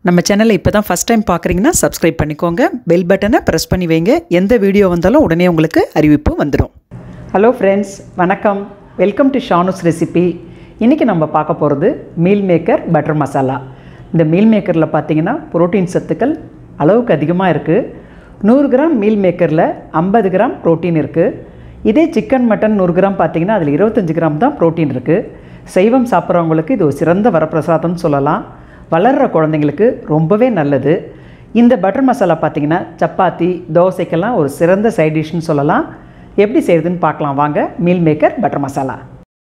நம்ம சேனலை இப்போ தான் ஃபஸ்ட் டைம் பார்க்குறீங்கன்னா சப்ஸ்கிரைப் பண்ணிக்கோங்க பெல் பட்டனை ப்ரெஸ் பண்ணி வைங்க எந்த வீடியோ வந்தாலும் உடனே உங்களுக்கு அறிவிப்பு வந்துடும் ஹலோ ஃப்ரெண்ட்ஸ் வணக்கம் வெல்கம் டு ஷானுஸ் ரெசிபி இன்றைக்கி நம்ம பார்க்க போகிறது மீல் மேக்கர் பட்டர் மசாலா இந்த மீல் மேக்கரில் பார்த்தீங்கன்னா புரோட்டீன் சத்துக்கள் அளவுக்கு அதிகமாக இருக்குது நூறு கிராம் மீல் மேக்கரில் ஐம்பது கிராம் புரோட்டீன் இருக்குது இதே சிக்கன் மட்டன் நூறு கிராம் பார்த்தீங்கன்னா அதில் இருபத்தஞ்சு கிராம் தான் புரோட்டீன் இருக்குது சைவம் சாப்பிட்றவங்களுக்கு இது ஒரு சிறந்த வரப்பிரசாதம்னு சொல்லலாம் வளர்கிற குழந்தைங்களுக்கு ரொம்பவே நல்லது இந்த பட்டர் மசாலா பார்த்தீங்கன்னா சப்பாத்தி தோசைக்கெல்லாம் ஒரு சிறந்த சைட் டிஷ்னு சொல்லலாம் எப்படி செய்கிறதுன்னு பார்க்கலாம் வாங்க meal maker butter masala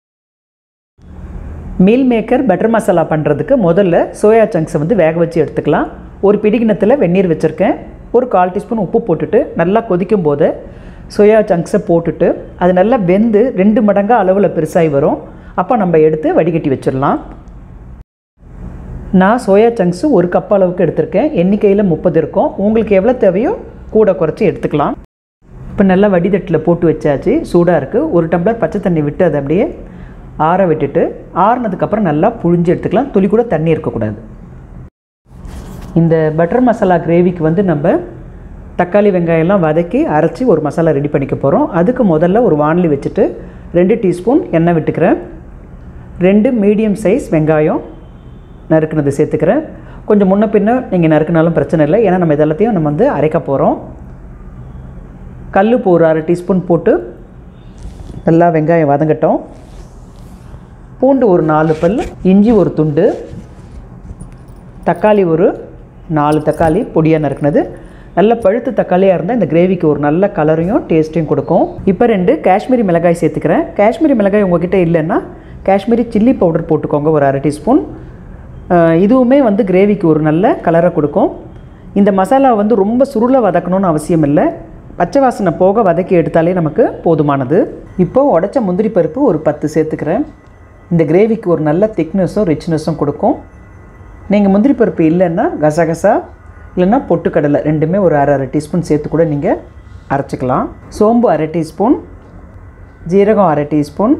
meal maker butter masala பண்ணுறதுக்கு முதல்ல சோயா சங்க்ஸை வந்து வேக வச்சு எடுத்துக்கலாம் ஒரு பிடிக்கிணத்தில் வெந்நீர் வச்சுருக்கேன் ஒரு கால் டீஸ்பூன் உப்பு போட்டுட்டு நல்லா கொதிக்கும் போது சோயா சங்க்ஸை போட்டுட்டு அது நல்லா வெந்து ரெண்டு மடங்காக அளவில் பெருசாகி வரும் அப்போ நம்ம எடுத்து வடிகட்டி வச்சிடலாம் நான் சோயா சங்க்ஸு ஒரு கப் அளவுக்கு எடுத்திருக்கேன் எண்ணிக்கையில் முப்பது இருக்கும் உங்களுக்கு எவ்வளோ தேவையோ கூட குறைச்சி எடுத்துக்கலாம் இப்போ நல்லா வடிதட்டில் போட்டு வச்சாச்சு சூடாக இருக்குது ஒரு டம்ளர் பச்சை தண்ணி விட்டு அதை அப்படியே ஆற விட்டுட்டு ஆறுனதுக்கப்புறம் நல்லா புழிஞ்சு எடுத்துக்கலாம் துளி கூட தண்ணி இருக்கக்கூடாது இந்த பட்டர் மசாலா கிரேவிக்கு வந்து நம்ம தக்காளி வெங்காயம்லாம் வதக்கி அரைச்சி ஒரு மசாலா ரெடி பண்ணிக்க போகிறோம் அதுக்கு முதல்ல ஒரு வானலி வச்சுட்டு ரெண்டு டீஸ்பூன் எண்ணெய் விட்டுக்கிறேன் ரெண்டு மீடியம் சைஸ் வெங்காயம் நறுக்குனது சேர்த்துக்கிறேன் கொஞ்சம் முன்ன பின்ன நீங்கள் நறுக்குனாலும் பிரச்சனை இல்லை ஏன்னா நம்ம இதெல்லாத்தையும் நம்ம வந்து அரைக்க போகிறோம் கல் ஒரு அரை டீஸ்பூன் போட்டு நல்லா வெங்காயம் வதங்கட்டும் பூண்டு ஒரு நாலு பல் இஞ்சி ஒரு துண்டு தக்காளி ஒரு நாலு தக்காளி பொடியாக நறுக்குனது நல்ல பழுத்து தக்காளியாக இருந்தால் இந்த கிரேவிக்கு ஒரு நல்ல கலரையும் டேஸ்ட்டையும் கொடுக்கும் இப்போ ரெண்டு காஷ்மீரி மிளகாய் சேர்த்துக்கிறேன் காஷ்மீரி மிளகாய் உங்ககிட்ட இல்லைன்னா காஷ்மீரி சில்லி பவுடர் போட்டுக்கோங்க ஒரு அரை டீஸ்பூன் இதுவுமே வந்து கிரேவிக்கு ஒரு நல்ல கலரை கொடுக்கும் இந்த மசாலா வந்து ரொம்ப சுருளை வதக்கணும்னு அவசியம் இல்லை பச்சை வாசனை போக வதக்கி எடுத்தாலே நமக்கு போதுமானது இப்போது உடச்ச முந்திரி பருப்பு ஒரு பத்து சேர்த்துக்கிறேன் இந்த கிரேவிக்கு ஒரு நல்ல திக்னஸும் ரிச்னஸும் கொடுக்கும் நீங்கள் முந்திரி பருப்பு இல்லைன்னா கசகசா இல்லைன்னா பொட்டுக்கடலை ரெண்டுமே ஒரு அரை அரை டீஸ்பூன் சேர்த்து கூட நீங்கள் அரைச்சிக்கலாம் சோம்பு அரை டீஸ்பூன் ஜீரகம் அரை டீஸ்பூன்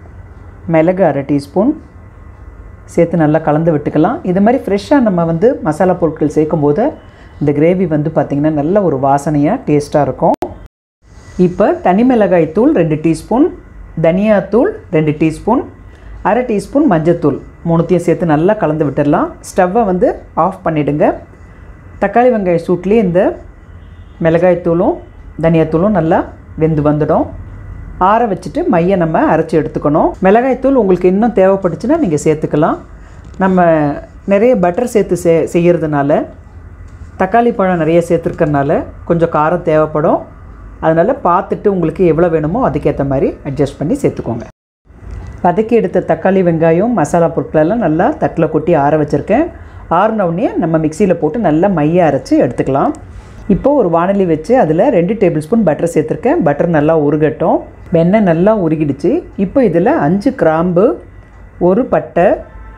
மிளகு அரை டீஸ்பூன் சேர்த்து நல்லா கலந்து விட்டுக்கலாம் இது மாதிரி ஃப்ரெஷ்ஷாக நம்ம வந்து மசாலா பொருட்கள் சேர்க்கும் போது இந்த கிரேவி வந்து பார்த்திங்கன்னா நல்ல ஒரு வாசனையாக டேஸ்ட்டாக இருக்கும் இப்போ தனி மிளகாய் தூள் ரெண்டு டீஸ்பூன் தனியாத்தூள் ரெண்டு டீஸ்பூன் அரை டீஸ்பூன் மஞ்சத்தூள் மூணுத்தையும் சேர்த்து நல்லா கலந்து விட்டுடலாம் ஸ்டவ்வை வந்து ஆஃப் பண்ணிவிடுங்க தக்காளி வெங்காய சூட்லேயே இந்த மிளகாய்த்தூளும் தனியாத்தூளும் நல்லா வெந்து வந்துடும் ஆற வச்சுட்டு மையை நம்ம அரைச்சி எடுத்துக்கணும் மிளகாய்த்தூள் உங்களுக்கு இன்னும் தேவைப்பட்டுச்சுன்னா நீங்கள் சேர்த்துக்கலாம் நம்ம நிறைய பட்டர் சேர்த்து செ செய்கிறதுனால தக்காளி பழம் நிறைய சேர்த்துருக்கறனால கொஞ்சம் காரம் தேவைப்படும் அதனால் பார்த்துட்டு உங்களுக்கு எவ்வளோ வேணுமோ அதுக்கேற்ற மாதிரி அட்ஜஸ்ட் பண்ணி சேர்த்துக்கோங்க வதக்கி எடுத்த தக்காளி வெங்காயம் மசாலா பொருட்களெல்லாம் நல்லா தட்டில் கொட்டி ஆற வச்சுருக்கேன் ஆறினவுடனே நம்ம மிக்சியில் போட்டு நல்லா மைய அரைச்சி எடுத்துக்கலாம் இப்போது ஒரு வானலி வச்சு அதில் ரெண்டு டேபிள் ஸ்பூன் பட்டர் சேர்த்துருக்கேன் பட்டர் நல்லா உருகட்டும் வெண்ணெய் நல்லா உருகிடுச்சு இப்போ இதில் அஞ்சு கிராம்பு ஒரு பட்டை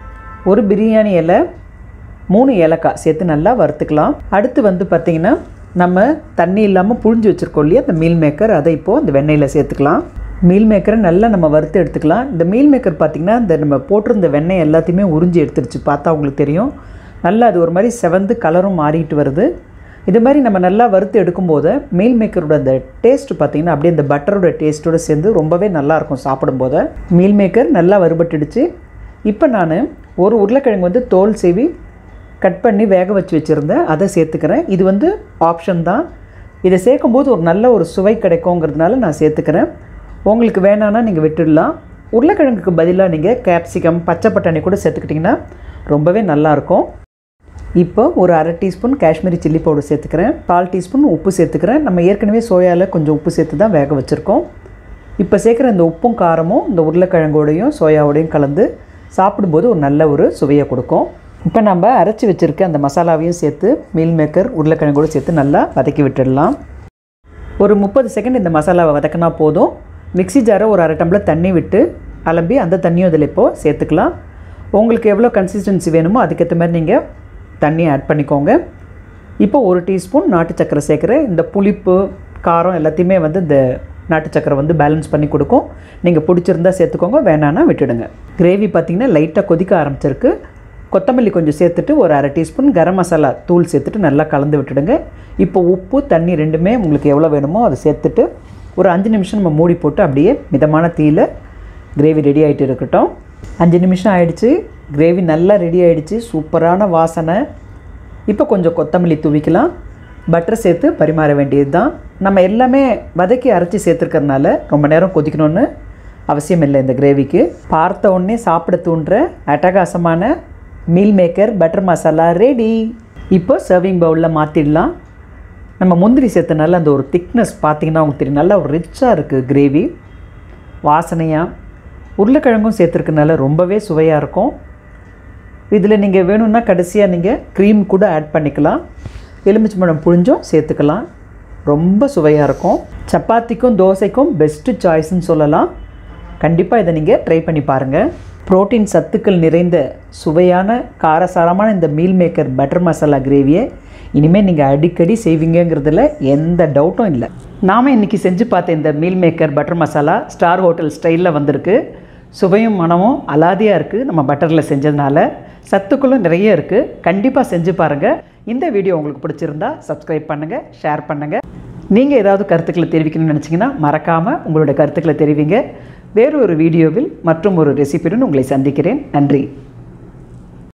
ஒரு பிரியாணி இலை மூணு ஏலக்காய் சேர்த்து நல்லா வறுத்துக்கலாம் அடுத்து வந்து பார்த்திங்கன்னா நம்ம தண்ணி இல்லாமல் புழிஞ்சு வச்சுருக்கோம் இல்லையா அந்த மீல் மேக்கர் அதை இப்போது அந்த வெண்ணெயில் சேர்த்துக்கலாம் மீல் மேக்கரை நல்லா நம்ம வறுத்து எடுத்துக்கலாம் இந்த மீல் மேக்கர் பார்த்திங்கன்னா இந்த நம்ம போட்டிருந்த வெண்ணெய் எல்லாத்தையுமே உறிஞ்சி எடுத்துருச்சு பார்த்தா உங்களுக்கு தெரியும் நல்லா அது ஒரு மாதிரி செவந்து கலரும் மாறிட்டு வருது இது மாதிரி நம்ம நல்லா வறுத்து எடுக்கும்போது மீல் மேக்கரோட அந்த டேஸ்ட் பார்த்திங்கன்னா அப்படியே இந்த பட்டரோட டேஸ்ட்டோடு சேர்ந்து ரொம்பவே நல்லாயிருக்கும் சாப்பிடும்போது மீல் மேக்கர் நல்லா வறுபட்டுடுச்சு இப்போ நான் ஒரு உருளைக்கிழங்கு வந்து தோல் சீவி கட் பண்ணி வேக வச்சு வச்சுருந்தேன் அதை சேர்த்துக்கிறேன் இது வந்து ஆப்ஷன் தான் இதை சேர்க்கும்போது ஒரு நல்ல ஒரு சுவை கிடைக்குங்கிறதுனால நான் சேர்த்துக்கிறேன் உங்களுக்கு வேணான்னா நீங்கள் விட்டுடலாம் உருளைக்கிழங்குக்கு பதிலாக நீங்கள் கேப்சிகம் பச்சை பட்டாணி கூட சேர்த்துக்கிட்டிங்கன்னா ரொம்பவே நல்லாயிருக்கும் இப்போ ஒரு அரை டீஸ்பூன் காஷ்மீரி சில்லி பவுடர் சேர்த்துக்கிறேன் கால் டீஸ்பூன் உப்பு சேர்த்துக்கிறேன் நம்ம ஏற்கனவே சோயாவில் கொஞ்சம் உப்பு சேர்த்து தான் வேக வச்சுருக்கோம் இப்போ சேர்க்குற இந்த உப்பும் காரமும் இந்த உருளைக்கிழங்கோடையும் சோயாவோடையும் கலந்து சாப்பிடும்போது ஒரு நல்ல ஒரு சுவையை கொடுக்கும் இப்போ நம்ம அரைச்சி வச்சுருக்க அந்த மசாலாவையும் சேர்த்து மீல் மேக்கர் உருளைக்கிழங்கோடு சேர்த்து நல்லா வதக்கி விட்டுடலாம் ஒரு முப்பது செகண்ட் இந்த மசாலாவை வதக்கினா போதும் மிக்சி ஜாரை ஒரு அரை டம்ளர் தண்ணி விட்டு அலம்பி அந்த தண்ணியும் இதில் இப்போது சேர்த்துக்கலாம் உங்களுக்கு எவ்வளோ கன்சிஸ்டன்சி வேணுமோ அதுக்கேற்ற மாதிரி நீங்கள் தண்ணி ஆட் பண்ணிக்கோங்க இப்போ ஒரு டீஸ்பூன் நாட்டு சக்கரை சேர்க்குறேன் இந்த புளிப்பு காரம் எல்லாத்தையுமே வந்து இந்த நாட்டு சக்கரை வந்து பேலன்ஸ் பண்ணி கொடுக்கும் நீங்கள் பிடிச்சிருந்தா சேர்த்துக்கோங்க வேணான்னா விட்டுடுங்க கிரேவி பார்த்திங்கன்னா லைட்டாக கொதிக்க ஆரம்பிச்சிருக்கு கொத்தமல்லி கொஞ்சம் சேர்த்துட்டு ஒரு அரை டீஸ்பூன் கரம் மசாலா தூள் சேர்த்துட்டு நல்லா கலந்து விட்டுடுங்க இப்போ உப்பு தண்ணி ரெண்டுமே உங்களுக்கு எவ்வளோ வேணுமோ அதை சேர்த்துட்டு ஒரு அஞ்சு நிமிஷம் நம்ம மூடி போட்டு அப்படியே மிதமான தீயில் கிரேவி ரெடி ஆகிட்டு இருக்கட்டும் அஞ்சு நிமிஷம் ஆயிடுச்சு கிரேவி நல்லா ரெடி ஆயிடுச்சு சூப்பரான வாசனை இப்போ கொஞ்சம் கொத்தமல்லி தூவிக்கலாம் பட்டர் சேர்த்து பரிமாற வேண்டியது தான் நம்ம எல்லாமே வதக்கி அரைச்சி சேர்த்துருக்கறனால ரொம்ப நேரம் கொதிக்கணும்னு அவசியம் இல்லை இந்த கிரேவிக்கு பார்த்த உடனே சாப்பிட தூண்டுற அட்டகாசமான meal maker butter masala ready இப்போ சர்விங் பவுலில் மாற்றிடலாம் நம்ம முந்திரி சேர்த்தனால அந்த ஒரு திக்னஸ் பார்த்தீங்கன்னா உங்களுக்கு தெரியும் நல்லா ஒரு ரிச்சாக இருக்குது கிரேவி வாசனையாக உருளைக்கிழங்கும் சேர்த்துருக்கனால ரொம்பவே சுவையாக இருக்கும் இதில் நீங்கள் வேணும்னா கடைசியாக நீங்கள் க்ரீம் கூட ஆட் பண்ணிக்கலாம் எலுமிச்சம்பழம் புழிஞ்சும் சேர்த்துக்கலாம் ரொம்ப சுவையாக இருக்கும் சப்பாத்திக்கும் தோசைக்கும் பெஸ்ட்டு சாய்ஸ்னு சொல்லலாம் கண்டிப்பாக இதை நீங்கள் ட்ரை பண்ணி பாருங்கள் புரோட்டீன் சத்துக்கள் நிறைந்த சுவையான காரசாரமான இந்த மீல் மேக்கர் பட்டர் மசாலா கிரேவியை இனிமேல் நீங்கள் அடிக்கடி செய்வீங்கங்கிறதுல எந்த டவுட்டும் இல்லை நாம் இன்றைக்கி செஞ்சு பார்த்த இந்த meal maker butter masala star hotel ஸ்டைலில் வந்திருக்கு சுவையும் மனமும் அலாதியாக இருக்குது நம்ம பட்டரில் செஞ்சதுனால சத்துக்களும் நிறைய இருக்குது கண்டிப்பாக செஞ்சு பாருங்கள் இந்த வீடியோ உங்களுக்கு பிடிச்சிருந்தா சப்ஸ்கிரைப் பண்ணுங்கள் ஷேர் பண்ணுங்கள் நீங்கள் ஏதாவது கருத்துக்களை தெரிவிக்கணும்னு நினச்சிங்கன்னா மறக்காமல் உங்களோட கருத்துக்களை தெரிவிங்க வேறு ஒரு வீடியோவில் மற்றும் ஒரு ரெசிபியுடன் உங்களை சந்திக்கிறேன் நன்றி